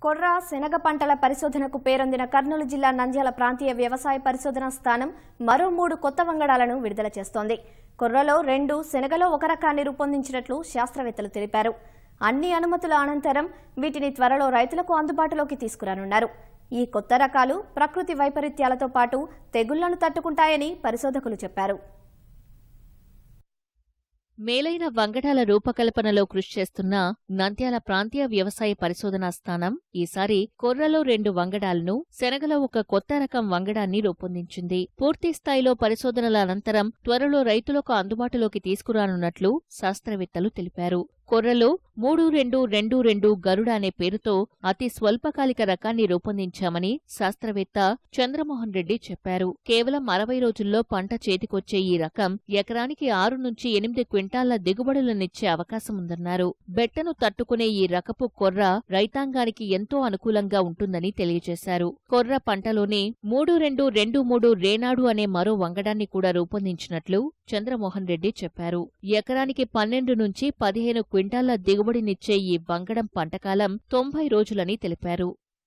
కొర్ర శనగ పంటల పరిశోధనకు పేరొందిన కర్నూలు జిల్లా నంద్యాల ప్రాంతీయ వ్యవసాయ పరిశోధన స్థానం మరో మూడు కొత్త వంగడాలను విడుదల చేస్తోంది కొర్రలో రెండు శనగలో ఒక రకాన్ని రూపొందించినట్లు శాస్త్రవేత్తలు తెలిపారు అన్ని అనుమతుల అనంతరం వీటిని త్వరలో రైతులకు అందుబాటులోకి తీసుకురానున్నారు ఈ కొత్త రకాలు ప్రకృతి వైపరీత్యాలతో పాటు తెగుళ్లను తట్టుకుంటాయని పరిశోధకులు చెప్పారు మేలైన వంగడాల రూపకల్పనలో కృషి చేస్తున్న నంద్యాల ప్రాంతీయ వ్యవసాయ పరిశోధనా స్థానం ఈసారి కొర్రలో రెండు వంగడాలను శనగలో ఒక కొత్త రకం వంగడాన్ని రూపొందించింది పూర్తి స్థాయిలో పరిశోధనల అనంతరం త్వరలో రైతులకు అందుబాటులోకి తీసుకురానున్నట్లు శాస్త్రవేత్తలు తెలిపారు కొర్రలో మూడు రెండు రెండు రెండు గరుడ అనే పేరుతో అతి స్వల్పకాలిక రకాన్ని రూపొందించామని శాస్త్రవేత్త చంద్రమోహన్ రెడ్డి చెప్పారు కేవలం అరవై రోజుల్లో పంట చేతికొచ్చే ఈ రకం ఎకరానికి ఆరు నుంచి ఎనిమిది క్వింటాళ్ల దిగుబడులనిచ్చే అవకాశం ఉందన్నారు బెట్టను తట్టుకునే ఈ రకపు కొర్ర రైతాంగానికి ఎంతో అనుకూలంగా ఉంటుందని తెలియజేశారు కొర్ర పంటలోనే మూడు రెండు రెండు మూడు రేనాడు అనే మరో వంగడాన్ని కూడా రూపొందించినట్లు చంద్రమోహన్ రెడ్డి చెప్పారు ఎకరానికి పన్నెండు నుంచి పదిహేను క్వింటాళ్ల దిగుబడినిచ్చే ఈ వంగడం పంటకాలం తొంభై రోజులని తెలిపారు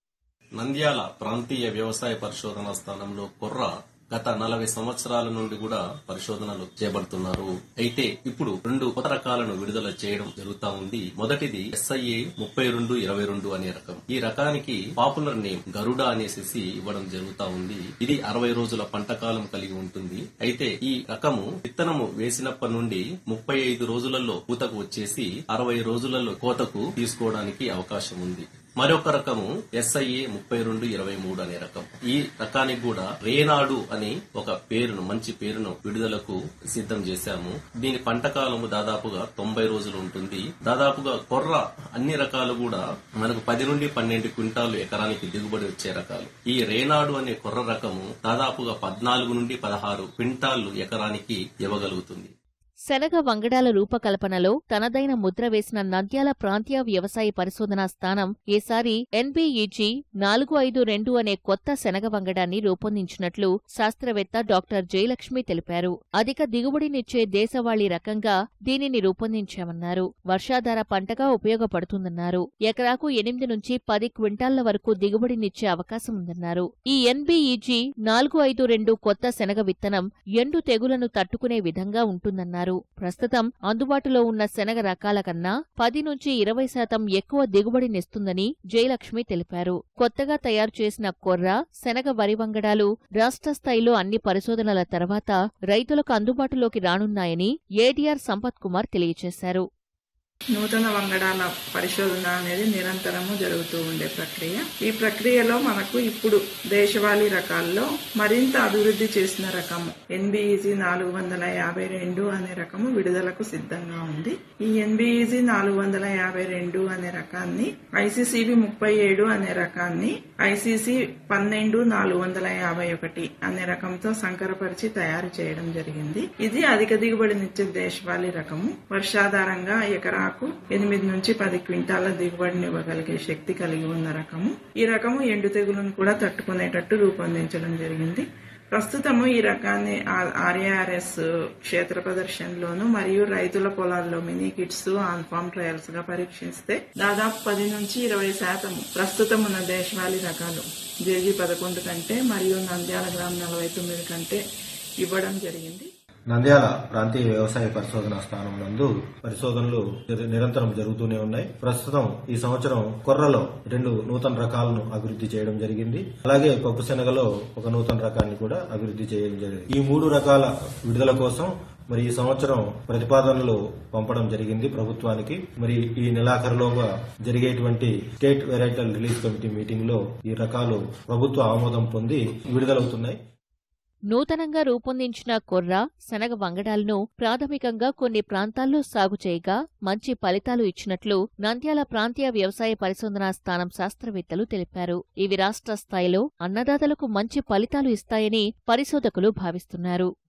నంద్యాల ప్రాంతీయ వ్యవసాయ పరిశోధన స్థానంలో కొర్ర గత నలభై సంవత్సరాల నుండి కూడా పరిశోధనలు చేపడుతున్నారు అయితే ఇప్పుడు రెండు కొత్త రకాలను విడుదల చేయడం జరుగుతా ఉంది మొదటిది ఎస్ఐఏ ముప్పై రెండు ఇరవై రెండు అనే రకం ఈ రకానికి పాపులర్ నేమ్ గరుడ అనేసి ఇవ్వడం జరుగుతా ఉంది ఇది అరవై రోజుల పంటకాలం కలిగి ఉంటుంది అయితే ఈ రకము విత్తనము వేసినప్పటి నుండి ముప్పై ఐదు రోజులలో పూతకు వచ్చేసి అరవై రోజులలో కోతకు తీసుకోవడానికి అవకాశం ఉంది మరొక రకము ఎస్ఐఏ ముప్పై రెండు ఇరవై మూడు అనే రకం ఈ రకానికి కూడా రేనాడు అని ఒక పేరును మంచి పేరును విడుదలకు సిద్ధం చేశాము దీని పంటకాలము దాదాపుగా తొంభై రోజులు ఉంటుంది దాదాపుగా కొర్ర అన్ని రకాలు కూడా మనకు పది నుండి పన్నెండు క్వింటాలు ఎకరానికి దిగుబడి వచ్చే రకాలు ఈ రేనాడు అనే కొర్ర రకము దాదాపుగా పద్నాలుగు నుండి పదహారు క్వింటాళ్లు ఎకరానికి ఇవ్వగలుగుతుంది శనగ వంగడాల రూపకల్పనలో తనదైన ముద్ర వేసిన నంద్యాల ప్రాంతీయ వ్యవసాయ పరిశోధనా స్థానం ఈసారి ఎన్బీఈజీ నాలుగు ఐదు రెండు అనే కొత్త శనగ వంగడాన్ని రూపొందించినట్లు శాస్త్రవేత్త డాక్టర్ జయలక్ష్మి తెలిపారు అధిక దిగుబడినిచ్చే దేశవాళీ రకంగా దీనిని రూపొందించామన్నారు వర్షాధార పంటగా ఉపయోగపడుతుందన్నారు ఎకరాకు ఎనిమిది నుంచి పది క్వింటాళ్ల వరకు దిగుబడినిచ్చే అవకాశం ఉందన్నారు ఈ ఎన్బీఈజీ నాలుగు ఐదు రెండు కొత్త శనగ విత్తనం ఎండు తెగులను తట్టుకునే విధంగా ఉంటుందన్నారు ప్రస్తుతం అందుబాటులో ఉన్న శనగ రకాల కన్నా పది నుంచి ఇరవై శాతం ఎక్కువ దిగుబడినిస్తుందని జయలక్ష్మి తెలిపారు కొత్తగా తయారు చేసిన కొర్ర శనగ వరి వంగడాలు రాష్ట్ర స్థాయిలో అన్ని పరిశోధనల తర్వాత రైతులకు అందుబాటులోకి రానున్నాయని ఏడీఆర్ సంపత్ కుమార్ తెలియజేశారు నూతన వంగడాల పరిశోధన అనేది నిరంతరము జరుగుతూ ఉండే ప్రక్రియ ఈ ప్రక్రియలో మనకు ఇప్పుడు దేశవాళీ రకాల్లో మరింత అభివృద్ధి చేసిన రకము ఎన్బిఈజీ నాలుగు వందల యాభై రెండు అనే రకము విడుదలకు సిద్ధంగా ఉంది ఈ ఎన్బిఈజీ నాలుగు వందల యాభై రెండు అనే రకాన్ని ఐసీసీబీ ముప్పై ఏడు అనే రకాన్ని ఐసీసీ పన్నెండు నాలుగు వందల యాభై ఒకటి అనే రకంతో సంకరపరిచి తయారు చేయడం జరిగింది ఇది అధిక దిగుబడినిచ్చే దేశవాళీ రకము వర్షాధారంగా ఎకరాకు ఎనిమిది నుంచి పది క్వింటాల దిగుబడిని ఇవ్వగలిగే శక్తి కలిగి ఉన్న రకము ఈ రకము ఎండు తెగులను కూడా తట్టుకునేటట్టు రూపొందించడం జరిగింది ప్రస్తుతము ఈ రకాన్ని ఆర్ఏఆర్ఎస్ క్షేత్ర ప్రదర్శనలోను మరియు రైతుల పొలాల్లో mini kits on farm trials గా పరీక్షిస్తే దాదాపు పది నుంచి ఇరవై శాతం ప్రస్తుతం ఉన్న దేశవాళీ రకాలు జేజీ పదకొండు కంటే మరియు నంద్యాల గ్రామ్ నలభై తొమ్మిది కంటే ఇవ్వడం జరిగింది నంద్యాల ప్రాంతీయ వ్యవసాయ పరిశోధన స్థానం నందు పరిశోధనలు నిర- నిరంతరం జరుగుతూనే ఉన్నాయి ప్రస్తుతం ఈ సంవత్సరం కొర్రలో రెండు నూతన రకాలను అభివృద్ధి చేయడం జరిగింది అలాగే పప్పు శనగలో ఒక నూతన రకాన్ని కూడా అభివృద్ధి చేయడం జరిగింది ఈ మూడు రకాల విడుదల కోసం మరి ఈ సంవత్సరం ప్రతిపాదనలు పంపడం జరిగింది ప్రభుత్వానికి మరి ఈ నెలాఖరులోగా జరిగేటువంటి state varietal release committee meeting లో ఈ రకాలు ప్రభుత్వ ఆమోదం పొంది విడుదలవుతున్నాయి నూతనంగా రూపొందించిన కొర్ర శనగ వంగడాలను ప్రాథమికంగా కొన్ని ప్రాంతాల్లో సాగు చేయగా మంచి ఫలితాలు ఇచ్చినట్లు నంద్యాల ప్రాంతీయ వ్యవసాయ పరిశోధనా స్థానం శాస్త్రవేత్తలు తెలిపారు ఇవి రాష్ట్ర స్థాయిలో అన్నదాతలకు మంచి ఫలితాలు ఇస్తాయని పరిశోధకులు భావిస్తున్నారు